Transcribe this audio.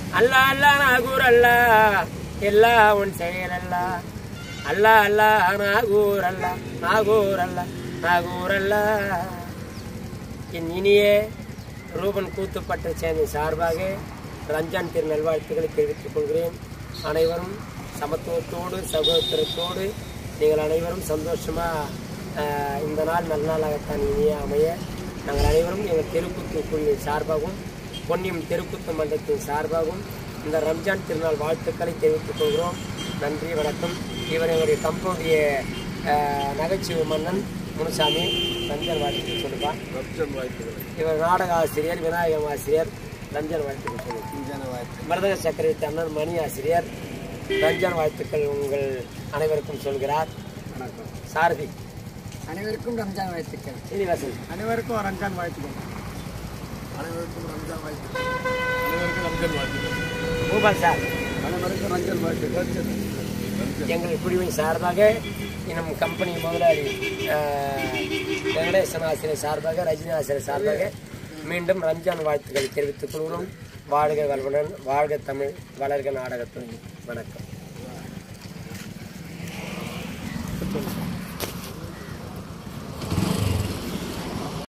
அல்லா அல்லா நாகூர் அல்லா எல்லா உன் செயல் அல்லா அல்லா அல்லா நாகூர் அல்லா நாகூர் அல்லா நாகூர் அல்லா என் இனிய ரூபன் கூத்துப்பட்ட சேனை சார்பாக ரம்ஜான் திரு நல்வாழ்த்துக்களை தெரிவித்துக் கொள்கிறேன் அனைவரும் சமத்துவத்தோடு சகோதரத்தோடு நீங்கள் அனைவரும் சந்தோஷமா ஆஹ், இந்த நாள் நல்ல நாளாகத்தான் இனிய அமைய நாங்கள் அனைவரும் எங்கள் தெருக்கூத்து குழுவின் சார்பாகவும் பொன்னியம் தெருக்கூத்து மன்றத்தின் சார்பாகவும் இந்த ரம்ஜான் திருநாள் வாழ்த்துக்களை தெரிவித்துக் கொள்கிறோம் நன்றி வணக்கம் இவர் எங்களுடைய கம்பவுண்டிய ஆஹ், நகைச்சுவை மன்னன் முனுசாமி ரம்ஜான் வாழ்த்துக்கள் சொல்லுவான் இவர் நாடக ஆசிரியர் விநாயகம் ஆசிரியர் ரம்ஜான் வாழ்த்துக்கள் சொல்லுவார் மருதக சக்கரவர்த்தி அண்ணன் மணி ஆசிரியர் ரம்ஜான் வாழ்த்துக்கள் உங்கள் அனைவருக்கும் சொல்கிறார் சாரதி அனைவருக்கும் ரம்ஜான் வாழ்த்துக்கள் சீனிவாசன் அனைவருக்கும் ரம்ஜான் வாழ்த்துக்கள் அனைவருக்கும் ரம்ஜான் வாழ்த்துக்கள் அனைவருக்கும் ரம்ஜான் வாழ்த்துக்கள் பூபால் சார் அனைவருக்கும் ரம்ஜான் வாழ்த்துக்கள் எங்கள் குழுவின் சார்பாக நம் கம்பெனி முதலாளி ஆஹ், வெங்கடேசன் ஆசிரியர் சார்பாக ரஜினி ஆசிரியர் சார்பாக மீண்டும் ரம்ஜான் வாழ்த்துக்களை தெரிவித்துக் கொள்கிறோம் வாழ்க வளமுடன் வாழ்க தமிழ் வளர்க நாடகத்துறை வணக்கம்